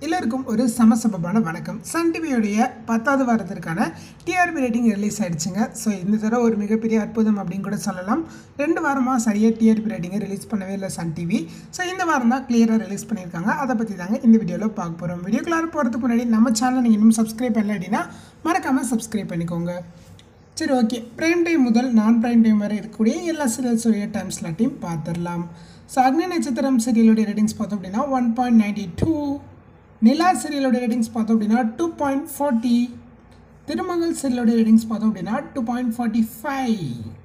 எல்லாருக்கும் ஒரு சமசபமான வணக்கம் சன் டிவியோடைய பத்தாவது வாரத்திற்கான டிஆர்பி ரேட்டிங் ரிலீஸ் ஆயிடுச்சுங்க ஸோ இந்த தடவை ஒரு மிகப்பெரிய அற்புதம் அப்படின்னு கூட சொல்லலாம் ரெண்டு வாரமாக சரியாக டிஆர்பி ரேட்டிங்கை ரிலீஸ் பண்ணவே இல்லை சன் டிவி ஸோ இந்த வாரம் தான் கிளியராக ரிலீஸ் பண்ணியிருக்காங்க அதை பற்றி தாங்க இந்த வீடியோவில் பார்க்க போகிறோம் வீடியோக்குள்ளார போகிறதுக்கு முன்னாடி நம்ம சேனலை நீங்கள் இன்னும் சப்ஸ்கிரைப் பண்ணல அப்படின்னா மறக்காமல் சப்ஸ்கிரைப் பண்ணிக்கோங்க சரி ஓகே ப்ரைம் டைம் முதல் நான் ப்ரைம் டைம் வரை இருக்கக்கூடிய எல்லா சீரியல்ஸுடைய டைம் ஸ்லாட்டையும் பார்த்துடலாம் ஸோ அக்னி நட்சத்திரம் சீரியலுடைய ரேட்டிங்ஸ் பார்த்தோம் அப்படின்னா one point ninety two Nila சீரியலுடைய ரேட்டிங்ஸ் பார்த்தோம் அப்படின்னா டூ பாயிண்ட் ஃபார்ட்டி திருமகள் சீரியலுடைய ரேட்டிங்ஸ் பார்த்தோம் அப்படின்னா டூ பாயிண்ட் ஃபார்ட்டி ஃபைவ்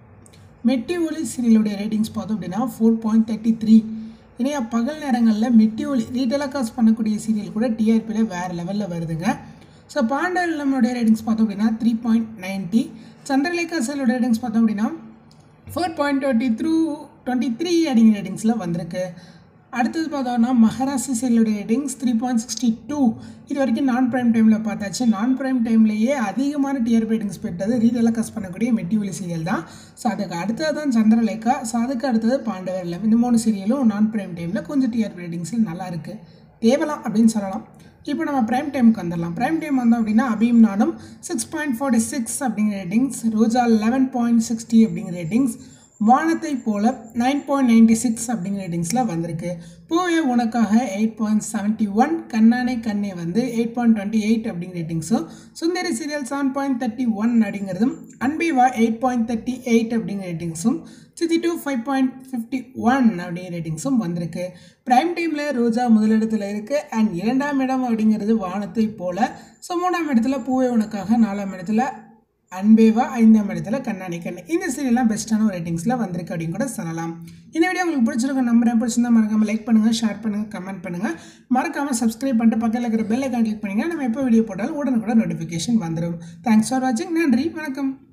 மெட்டி ஒலி சீரியலுடைய ரேட்டிங்ஸ் பார்த்தோம் அப்படின்னா four point thirty three Iniya பகல் நேரங்களில் மெட்டி ஒலி ரீடெலகாஸ்ட் பண்ணக்கூடிய சீரியல் கூட டிஆர்பியில் வேறு லெவலில் வருதுங்க ஸோ பாண்டவர் நம்மளுடைய ரேட்டிங்ஸ் பார்த்தோம் அப்படின்னா த்ரீ பாயிண்ட் நைன்ட்டி சந்திரலேகா சீரியலோட ரேட்டிங்ஸ் பார்த்தோம் அப்படின்னா four point twenty through twenty three அப்படிங்கிற ரேட்டிங்ஸில் வந்திருக்கு அடுத்தது பார்த்தோம்னா மகாராஷ்டிர சீரியலோட ratings three point sixty two இது வரைக்கும் நான் ப்ரைம் டைமில் பார்த்தாச்சு நான் ப்ரைம் டைம்லேயே அதிகமான டிஆர்பி ரேட்டிங்ஸ் பெற்றது ரீடெலகாஸ்ட் பண்ணக்கூடிய மெட்டிவலி சீரியல் தான் ஸோ அதுக்கு அடுத்தது தான் சந்திரலேகா ஸோ அதுக்கு அடுத்தது பாண்டவர் இல்லம் இந்த மூணு சீரியலும் நான் ப்ரைம் டைமில் கொஞ்சம் டிஆர்பி ரேட்டிங்ஸில் நல்லா இருக்குது தேவலாம் அப்படின்னு சொல்லலாம் இப்போ நம்ம ப்ரைம் டைமுக்கு வந்துடலாம் ப்ரைம் டைம் வந்தோம் அப்படின்னா அபியும் நானும் சிக்ஸ் பாயிண்ட் ஃபார்ட்டி சிக்ஸ் அப்படிங்கிற ratings Roja eleven point sixty அப்படிங்கிற ரேட்டிங்ஸ் வானத்தை போல நைன் பாயிண்ட் நைன்டி சிக்ஸ் அப்படிங்கிற ரேட்டிங்ஸில் வந்திருக்கு பூவே உனக்காக எயிட் பாயிண்ட் செவன்ட்டி ஒன் கண்ணானே கண்ணே வந்து எயிட் பாயிண்ட் டுவெண்ட்டி எயிட் அப்படிங்கிற ரேட்டிங்ஸும் Sundari serial seven point thirty one அப்படிங்கிறதும் Anbe Vaa eight point thirty eight அப்படிங்கிற ரேட்டிங்ஸும் sixty two five point fifty one அப்படிங்கிற ரேட்டிங்ஸும் வந்திருக்கு ப்ரைம் டைமில் ரோஜா முதலிடத்தில் இருக்குது அண்ட் இரண்டாம் இடம் அப்படிங்கிறது வானத்தை போல ஸோ மூணாம் இடத்துல பூவே உனக்காக நாலாம் இடத்துல அன்பேவா ஐந்தாம் இடத்துல கண்ணாடி கண்ணு இந்த சீரியல்லாம் பெஸ்ட்டான ஒரு ரேட்டிங்ஸில் வந்திருக்கு அப்படின்னு கூட சொல்லலாம் இந்த வீடியோ உங்களுக்கு பிடிச்சிருக்க நம்புறேன் பிடிச்சிருந்தா மறக்காமல் லைக் பண்ணுங்கள் ஷேர் பண்ணுங்கள் கமெண்ட் பண்ணுங்கள் மறக்காமல் சப்ஸ்கிரைப் பண்ணிட்டு பக்கத்தில் இருக்கிற பெல் ஐக்கான் கிளிக் பண்ணிங்கன்னா நம்ம எப்போ வீடியோ போட்டாலும் உடனுக்குடன் நோட்டிஃபிகேஷன் வந்துடும் தேங்க்ஸ் ஃபார் வாட்சிங் நன்றி வணக்கம்